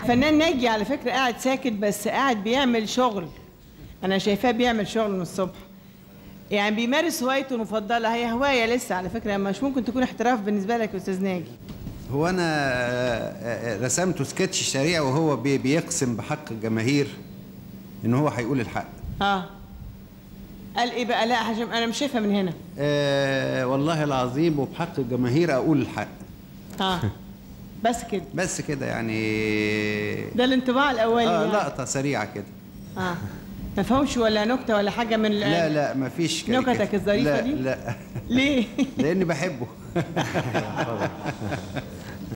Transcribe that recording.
فنان ناجي على فكره قاعد ساكت بس قاعد بيعمل شغل انا شايفاه بيعمل شغل من الصبح يعني بيمارس هوايته المفضله هي هوايه لسه على فكره مش ممكن تكون احتراف بالنسبه لك يا استاذ ناجي هو انا آه، آه، رسمته سكتش سريع وهو بي- بيقسم بحق الجماهير ان هو هيقول الحق اه قال ايه بقى لا عشان انا مش شايفها من هنا آه والله العظيم وبحق الجماهير اقول الحق اه بس كده بس كده يعني ده الانطباع الاولي اه يعني. لقطه سريعه كده اه ما فهمش ولا نكته ولا حاجه من لا لا مفيش كده نكتك كده. الظريفة لا دي؟ لا ليه لاني بحبه